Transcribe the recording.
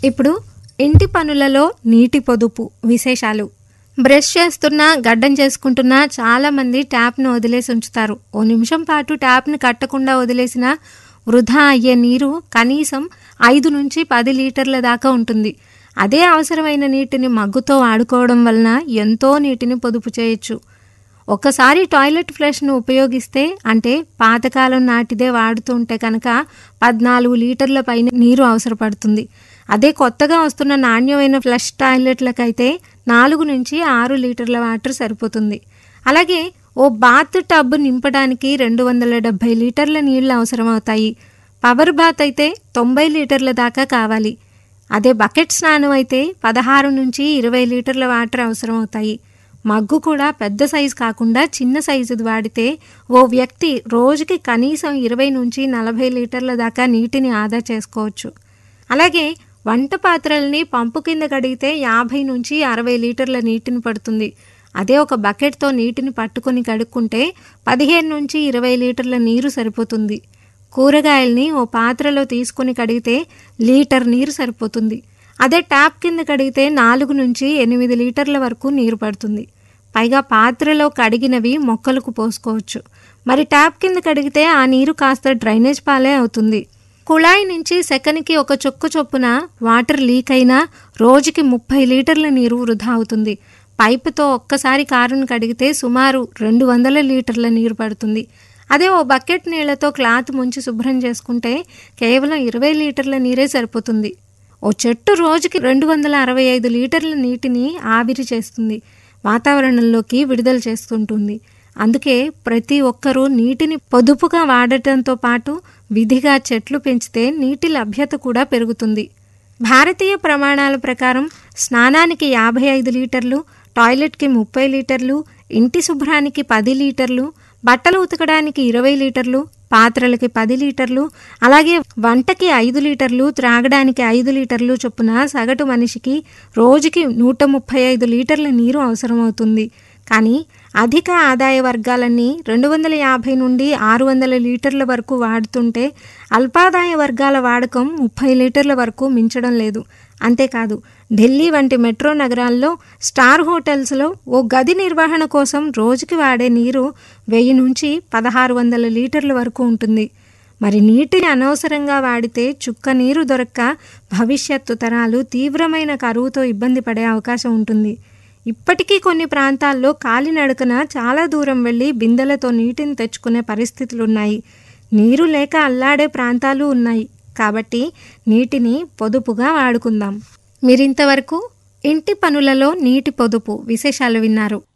ఇప్పుడు ఇంటి పనులలో నీటి పొదుపు విశేషాలు బ్రష్ చేస్తున్నా గడ్డం చేసుకుంటున్నా చాలా మంది ట్యాప్ను వదిలేసి ఉంచుతారు ఓ నిమిషం పాటు ట్యాప్ని కట్టకుండా వదిలేసిన వృధా అయ్యే నీరు కనీసం ఐదు నుంచి పది లీటర్ల దాకా ఉంటుంది అదే అవసరమైన నీటిని మగ్గుతో వాడుకోవడం వలన ఎంతో నీటిని పొదుపు చేయొచ్చు ఒకసారి టాయిలెట్ ఫ్లష్ను ఉపయోగిస్తే అంటే పాతకాలం నాటిదే వాడుతుంటే కనుక పద్నాలుగు లీటర్ల పైన నీరు అవసరపడుతుంది అదే కొత్తగా వస్తున్న నాణ్యమైన ఫ్లష్ టాయిలెట్లకైతే నాలుగు నుంచి ఆరు లీటర్ల వాటర్ సరిపోతుంది అలాగే ఓ బాత్ టబ్ నింపడానికి రెండు వందల డెబ్బై లీటర్ల నీళ్లు అవసరమవుతాయి పవర్ బాత్ అయితే తొంభై లీటర్ల దాకా కావాలి అదే బకెట్ స్నానం అయితే పదహారు నుంచి ఇరవై లీటర్ల వాటర్ అవసరమవుతాయి మగ్గు కూడా పెద్ద సైజు కాకుండా చిన్న సైజుది వాడితే ఓ వ్యక్తి రోజుకి కనీసం ఇరవై నుంచి నలభై లీటర్ల దాకా నీటిని ఆదా చేసుకోవచ్చు అలాగే వంట పాత్రల్ని పంపు కింద కడిగితే యాభై నుంచి అరవై లీటర్ల నీటిని పడుతుంది అదే ఒక బకెట్తో నీటిని పట్టుకొని కడుక్కుంటే పదిహేను నుంచి ఇరవై లీటర్ల నీరు సరిపోతుంది కూరగాయల్ని ఓ పాత్రలో తీసుకొని కడిగితే లీటర్ నీరు సరిపోతుంది అదే ట్యాప్ కింద కడిగితే నాలుగు నుంచి ఎనిమిది లీటర్ల వరకు నీరు పడుతుంది పైగా పాత్రలో కడిగినవి మొక్కలకు పోసుకోవచ్చు మరి ట్యాప్ కింద కడిగితే ఆ నీరు కాస్త డ్రైనేజ్ పాలే అవుతుంది కుళాయి నుంచి సెకనికి ఒక చొక్కు చొప్పున వాటర్ లీక్ అయినా రోజుకి ముప్పై లీటర్ల నీరు వృధా అవుతుంది పైపుతో ఒక్కసారి కారును కడిగితే సుమారు రెండు వందల లీటర్ల నీరు పడుతుంది అదే ఓ బకెట్ నీళ్లతో క్లాత్ ముంచి శుభ్రం చేసుకుంటే కేవలం ఇరవై లీటర్ల నీరే సరిపోతుంది ఓ చెట్టు రోజుకి రెండు వందల అరవై ఐదు లీటర్ల నీటిని ఆవిరి చేస్తుంది వాతావరణంలోకి విడుదల చేస్తుంటుంది అందుకే ప్రతి ఒక్కరూ నీటిని పొదుపుగా వాడటంతో పాటు విధిగా చెట్లు పెంచితే నీటి లభ్యత కూడా పెరుగుతుంది భారతీయ ప్రమాణాల ప్రకారం స్నానానికి యాభై ఐదు లీటర్లు టాయిలెట్కి ముప్పై లీటర్లు ఇంటి శుభ్రానికి పది లీటర్లు బట్టలు ఉతకడానికి ఇరవై లీటర్లు పాత్రలకి పది లీటర్లు అలాగే వంటకి ఐదు లీటర్లు త్రాగడానికి ఐదు లీటర్లు చొప్పున సగటు మనిషికి రోజుకి నూట ముప్పై ఐదు లీటర్ల నీరు అవసరమవుతుంది కానీ అధిక ఆదాయ వర్గాలన్నీ రెండు వందల యాభై నుండి ఆరు వందల లీటర్ల వరకు వాడుతుంటే అల్పాదాయ వర్గాల వాడకం ముప్పై లీటర్ల వరకు మించడం లేదు అంతేకాదు ఢిల్లీ వంటి మెట్రో నగరాల్లో స్టార్ హోటల్స్లో ఓ గది నిర్వహణ కోసం రోజుకి వాడే నీరు వెయ్యి నుంచి పదహారు వందల లీటర్ల వరకు ఉంటుంది మరి నీటిని అనవసరంగా వాడితే చుక్క నీరు దొరక్క భవిష్యత్తు తరాలు తీవ్రమైన కరువుతో ఇబ్బంది పడే అవకాశం ఉంటుంది ఇప్పటికీ కొన్ని ప్రాంతాల్లో కాలినడకన చాలా దూరం వెళ్ళి బిందెలతో నీటిని తెచ్చుకునే పరిస్థితులున్నాయి నీరు లేక అల్లాడే ప్రాంతాలు ఉన్నాయి కాబట్టి నీటిని పొదుపుగా వాడుకుందాం మీరింతవరకు ఇంటి పనులలో నీటి పొదుపు విశేషాలు విన్నారు